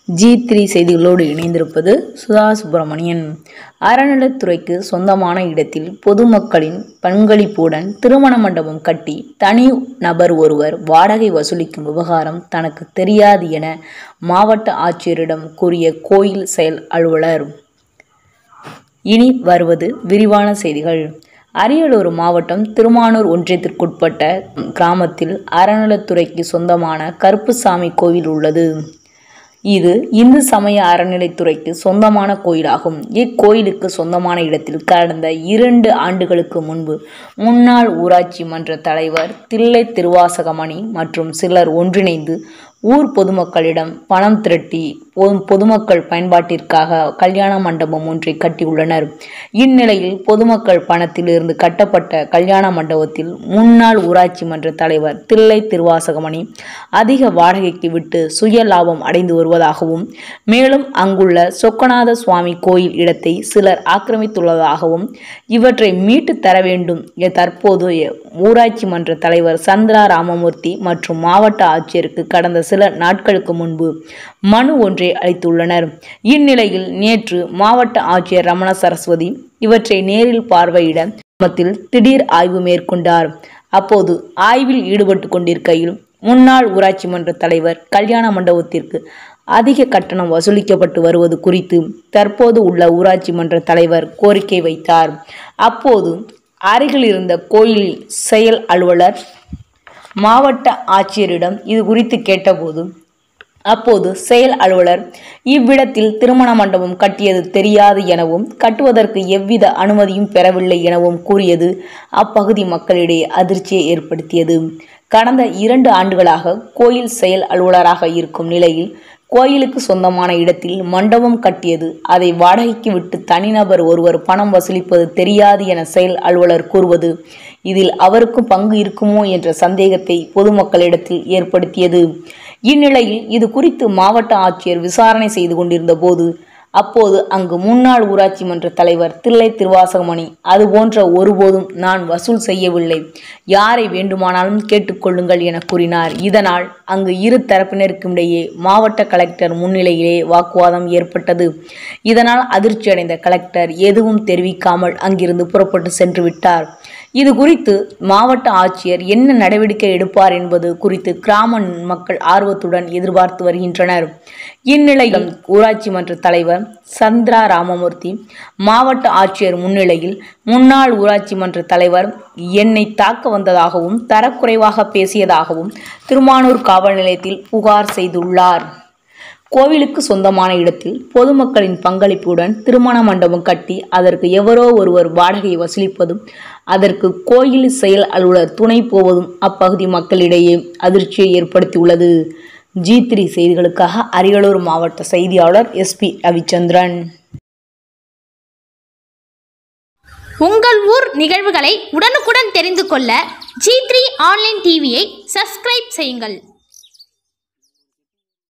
G three செய்திகளோடு இணைந்திருப்பது சுதா சுப்பிரமணியன் அறநிலைத்துறைக்கு சொந்தமான இடத்தில் பொதுமக்களின் பங்களிப்புடன் திருமண மண்டபம் கட்டி தனி நபர் ஒருவர் வாடகை வசூலிக்கும் விவகாரம் தனக்கு தெரியாது என மாவட்ட ஆட்சியரிடம் கூறிய கோயில் செயல் அலுவலர் இனி வருவது விரிவான செய்திகள் அரியலூர் மாவட்டம் திருமானூர் ஒன்றியத்திற்குட்பட்ட கிராமத்தில் அறநிலைத்துறைக்கு சொந்தமான கருப்புசாமி கோவில் உள்ளது இது இந்து சமய அறநிலைத்துறைக்கு சொந்தமான கோயிலாகும் இக்கோயிலுக்கு சொந்தமான இடத்தில் கடந்த இரண்டு ஆண்டுகளுக்கு முன்பு முன்னாள் ஊராட்சி மன்ற தலைவர் தில்லை திருவாசகமணி மற்றும் சிலர் ஒன்றிணைந்து ஊர் பொதுமக்களிடம் பணம் திரட்டி பொது பொதுமக்கள் பயன்பாட்டிற்காக கல்யாண மண்டபம் ஒன்றை கட்டியுள்ளனர் இந்நிலையில் பொதுமக்கள் பணத்திலிருந்து கட்டப்பட்ட கல்யாண மண்டபத்தில் முன்னாள் ஊராட்சி மன்ற தலைவர் தில்லை திருவாசகமணி அதிக வாடகைக்கு விட்டு சுய லாபம் அடைந்து வருவதாகவும் மேலும் அங்குள்ள சொக்கநாத சுவாமி கோயில் இடத்தை சிலர் ஆக்கிரமித்துள்ளதாகவும் இவற்றை மீட்டு தர வேண்டும் என தற்போது ஊராட்சி மன்ற தலைவர் சந்திரா ராமமூர்த்தி மற்றும் மாவட்ட ஆட்சியருக்கு கடந்த சில நாட்களுக்கு முன்பு மனு ஒன்றை அளித்துள்ளனர் இந்நிலையில் நேற்று மாவட்ட ஆட்சியர் ரமண சரஸ்வதி இவற்றை நேரில் பார்வையிட கிராமத்தில் திடீர் ஆய்வு மேற்கொண்டார் அப்போது ஆய்வில் ஈடுபட்டு கொண்டிருக்கையில் முன்னாள் ஊராட்சி மன்ற தலைவர் கல்யாண மண்டபத்திற்கு அதிக கட்டணம் வசூலிக்கப்பட்டு வருவது குறித்து தற்போது உள்ள ஊராட்சி மன்ற தலைவர் கோரிக்கை வைத்தார் அப்போது அருகில் இருந்த கோயில் செயல் அலுவலர் மாவட்ட ஆட்சியரிடம் இது குறித்து கேட்டபோது அப்போது செயல் அலுவலர் இவ்விடத்தில் திருமண மண்டபம் கட்டியது தெரியாது எனவும் கட்டுவதற்கு எவ்வித அனுமதியும் பெறவில்லை எனவும் கூறியது அப்பகுதி மக்களிடையே அதிர்ச்சியை ஏற்படுத்தியது கடந்த இரண்டு ஆண்டுகளாக கோயில் செயல் அலுவலராக இருக்கும் நிலையில் கோயிலுக்கு சொந்தமான இடத்தில் மண்டபம் கட்டியது அதை வாடகைக்கு விட்டு தனிநபர் ஒருவர் பணம் வசூலிப்பது தெரியாது என செயல் அலுவலர் கூறுவது இதில் அவருக்கும் பங்கு இருக்குமோ என்ற சந்தேகத்தை பொதுமக்களிடத்தில் ஏற்படுத்தியது இந்நிலையில் இது குறித்து மாவட்ட ஆட்சியர் விசாரணை செய்து கொண்டிருந்த போது அப்போது அங்கு முன்னாள் ஊராட்சி மன்ற தலைவர் தில்லை திருவாசகமணி அதுபோன்ற ஒருபோதும் நான் வசூல் செய்யவில்லை யாரை வேண்டுமானாலும் கேட்டுக்கொள்ளுங்கள் என கூறினார் இதனால் அங்கு இரு தரப்பினருக்கும் இடையே மாவட்ட கலெக்டர் முன்னிலையிலே வாக்குவாதம் ஏற்பட்டது இதனால் அதிர்ச்சியடைந்த கலெக்டர் எதுவும் தெரிவிக்காமல் அங்கிருந்து புறப்பட்டு சென்று விட்டார் இது குறித்து மாவட்ட ஆட்சியர் என்ன நடவடிக்கை எடுப்பார் என்பது குறித்து கிராம மக்கள் ஆர்வத்துடன் எதிர்பார்த்து வருகின்றனர் இந்நிலையில் ஊராட்சி மன்ற தலைவர் சந்திரா ராமமூர்த்தி மாவட்ட ஆட்சியர் முன்னிலையில் முன்னாள் ஊராட்சி மன்ற தலைவர் என்னை தாக்க வந்ததாகவும் தரக்குறைவாக பேசியதாகவும் திருமானூர் காவல் நிலையத்தில் புகார் செய்துள்ளார் கோவிலுக்கு சொந்தமான இடத்தில் பொதுமக்களின் பங்களிப்புடன் திருமண மண்டபம் கட்டி அதற்கு எவரோ ஒருவர் வாடகை வசூலிப்பதும் அதற்கு கோயில் செயல் அலுவலர் துணை போவதும் அப்பகுதி மக்களிடையே அதிர்ச்சியை ஏற்படுத்தியுள்ளது ஜி த்ரீ செய்திகளுக்காக அரியலூர் மாவட்ட செய்தியாளர் எஸ்பி ரவிச்சந்திரன் உங்கள் ஊர் நிகழ்வுகளை உடனுக்குடன் தெரிந்து கொள்ள ஜி த்ரீ ஆன்லைன் டிவியை சப்ஸ்கிரைப் செய்யுங்கள்